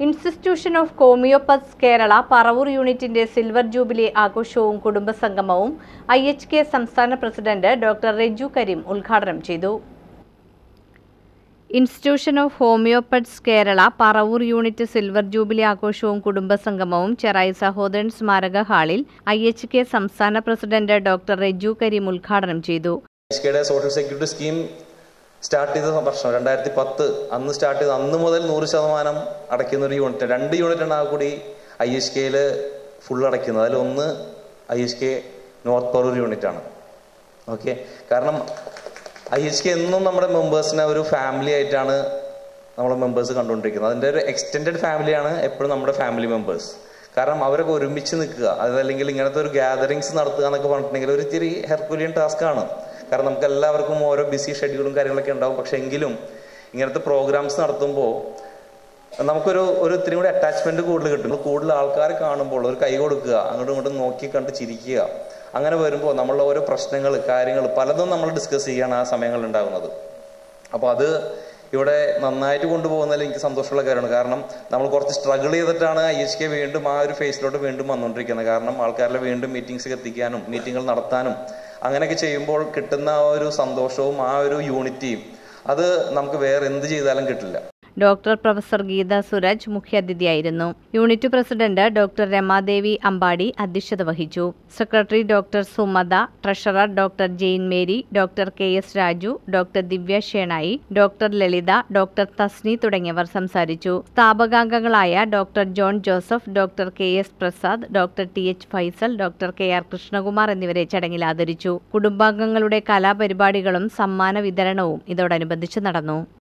institution of homeopaths Kerala Paravur യൂണിറ്റിന്റെ silver jubilee ആഘോഷവും കുടുംബസംഗമവും ഐ എച്ച് കെ സംസ്ഥാന പ്രസിഡന്റ് ഡോക്ടർ റെജു കരീം ഉദ്ഘാടനം ചെയ്തു institution of homeopaths Kerala Paravur unit silver jubilee ആഘോഷവും കുടുംബസംഗമവും ചെറായി സഹോദരൻ സ്മാരക ഹാളിൽ ഐ എച്ച് കെ സംസ്ഥാന പ്രസിഡന്റ് ഡോക്ടർ റെജു കരീം ഉദ്ഘാടനം ചെയ്തു എച്ച് കെയുടെ സോഷ്യൽ സെക്യൂരിറ്റി സ്കീം സ്റ്റാർട്ട് ചെയ്ത വർഷം രണ്ടായിരത്തി പത്ത് അന്ന് സ്റ്റാർട്ട് ചെയ്ത് അന്ന് മുതൽ നൂറ് ശതമാനം അടയ്ക്കുന്ന ഒരു യൂണിറ്റ് രണ്ട് യൂണിറ്റാണ് ആ കൂടി ഐ എച്ച് കെയിൽ ഫുൾ അടയ്ക്കുന്നത് അതിൽ ഒന്ന് I H K north Parur unit ആണ് ഓക്കെ കാരണം ഐ എച്ച് കെ എന്നും നമ്മുടെ മെമ്പേഴ്സിനെ ഒരു ഫാമിലി ആയിട്ടാണ് നമ്മുടെ മെമ്പേഴ്സ് കണ്ടുകൊണ്ടിരിക്കുന്നത് അതിൻ്റെ ഒരു എക്സ്റ്റെൻഡഡ് ഫാമിലിയാണ് എപ്പോഴും നമ്മുടെ ഫാമിലി മെമ്പേഴ്സ് കാരണം അവരൊക്കെ ഒരുമിച്ച് നിൽക്കുക അതല്ലെങ്കിൽ ഇങ്ങനത്തെ ഒരു ഗ്യാതറിങ്സ് നടത്തുക എന്നൊക്കെ പറഞ്ഞിട്ടുണ്ടെങ്കിൽ ഒരു ഇത്തിരി ഹെർക്കുലിയൻ ടാസ്ക് ആണ് കാരണം നമുക്ക് എല്ലാവർക്കും ഓരോ ബിസി ഷെഡ്യൂളും കാര്യങ്ങളൊക്കെ ഉണ്ടാവും പക്ഷെ എങ്കിലും ഇങ്ങനത്തെ പ്രോഗ്രാംസ് നടത്തുമ്പോൾ നമുക്കൊരു ഒരു ഇത്തിരി കൂടി അറ്റാച്ച്മെന്റ് കൂടുതൽ കിട്ടും കൂടുതൽ ആൾക്കാർ കാണുമ്പോൾ ഒരു കൈ കൊടുക്കുക അങ്ങോട്ടും ഇങ്ങോട്ടും നോക്കി കണ്ട് ചിരിക്കുക അങ്ങനെ വരുമ്പോൾ നമ്മളുടെ ഓരോ പ്രശ്നങ്ങൾ കാര്യങ്ങൾ പലതും നമ്മൾ ഡിസ്കസ് ചെയ്യാണ് ആ സമയങ്ങളിൽ ഉണ്ടാകുന്നത് അപ്പോൾ അത് ഇവിടെ നന്നായിട്ട് കൊണ്ടുപോകുന്നതിൽ എനിക്ക് സന്തോഷമുള്ള കാര്യമാണ് കാരണം നമ്മൾ കുറച്ച് സ്ട്രഗിൾ ചെയ്തിട്ടാണ് ഐ എച്ച് കെ വീണ്ടും ആ ഒരു ഫേസിലോട്ട് വീണ്ടും വന്നുകൊണ്ടിരിക്കുന്നത് കാരണം ആൾക്കാരിലെ വീണ്ടും മീറ്റിംഗ്സ് എത്തിക്കാനും മീറ്റിങ്ങുകൾ നടത്താനും അങ്ങനെയൊക്കെ ചെയ്യുമ്പോൾ കിട്ടുന്ന ആ ഒരു സന്തോഷവും ആ ഒരു യൂണിറ്റിയും അത് നമുക്ക് വേറെ എന്ത് ചെയ്താലും കിട്ടില്ല ഡോക്ടർ പ്രൊഫസർ ഗീത സുരജ് മുഖ്യാതിഥിയായിരുന്നു unit president doctor Ramadevi Ambadi അധ്യക്ഷത വഹിച്ചു secretary doctor Sumatha treasurer doctor Jain Mary doctor K S Raju doctor Divya Shenoy doctor Lalitha doctor Thasni തുടങ്ങിയവർ സംസാരിച്ചു സ്ഥാപകാംഗങ്ങളായ doctor John Joseph doctor K S Prasad doctor T H Faisal doctor K R Krishnakumar എന്നിവരെ ചടങ്ങിൽ ആദരിച്ചു കുടുംബാംഗങ്ങളുടെ കലാപരിപാടികളും സമ്മാന വിതരണവും ഇതോടനുബന്ധിച്ച് നടന്നു